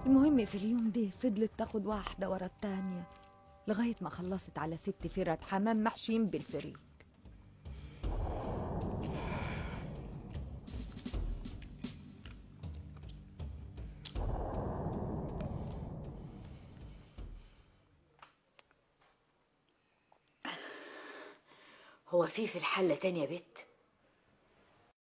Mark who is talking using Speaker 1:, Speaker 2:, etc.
Speaker 1: المهم في اليوم ده فضلت تاخد واحدة ورا التانية لغاية ما خلصت على ست فرد حمام محشيين بالفريك
Speaker 2: هو في في الحلة تاني يا بت